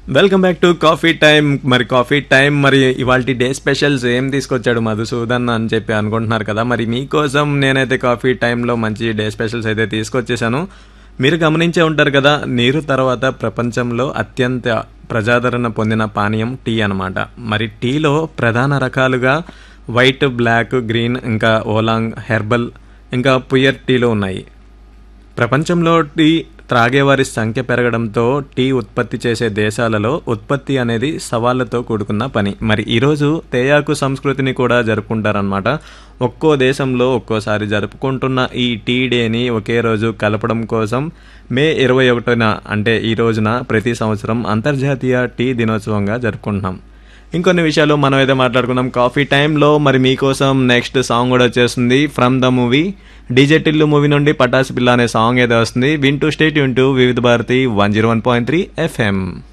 welcome back to coffee time మరి coffee time మరి ఇవాళ డే స్పెషల్స్ ఏం తీసుకొచ్చాడు మధుసూదన్ అని చెప్పి అనుకుంటున్నారు కదా మరి మీకోసం నేనైతే కాఫీ టైంలో మంచి డే స్పెషల్స్ అయితే తీసుకొచ్చేసాను మీరు గమనించే ఉంటారు కదా నీరు తర్వాత ప్రపంచంలో అత్యంత ప్రజాదరణ పొందిన పానీయం టీ అన్నమాట మరి టీలో ప్రధాన రకాలుగా వైట్ బ్లాక్ గ్రీన్ ఇంకా ఓలాంగ్ హెర్బల్ ఇంకా పుయర్ టీలు ఉన్నాయి ప్రపంచంలో టీ త్రాగేవారి సంఖ్య పెరగడంతో టీ ఉత్పత్తి చేసే దేశాలలో ఉత్పత్తి అనేది సవాళ్లతో కూడుకున్న పని మరి ఈరోజు తేయాకు సంస్కృతిని కూడా జరుపుకుంటారనమాట ఒక్కో దేశంలో ఒక్కోసారి జరుపుకుంటున్న ఈ టీ డేని ఒకే రోజు కలపడం కోసం మే ఇరవై ఒకటిన అంటే ఈ రోజున ప్రతి సంవత్సరం అంతర్జాతీయ టీ దినోత్సవంగా జరుపుకుంటున్నాం ఇంకొన్ని విషయాలు మనం అయితే మాట్లాడుకున్నాం కాఫీ టైంలో మరి మీకోసం నెక్స్ట్ సాంగ్ కూడా వచ్చేస్తుంది from the movie DJ Tillu movie నుండి పటాసి పిల్ల అనే సాంగ్ అయితే వస్తుంది వింటూ స్టేట్ యూన్ to Vividh Bharati one zero one point three FM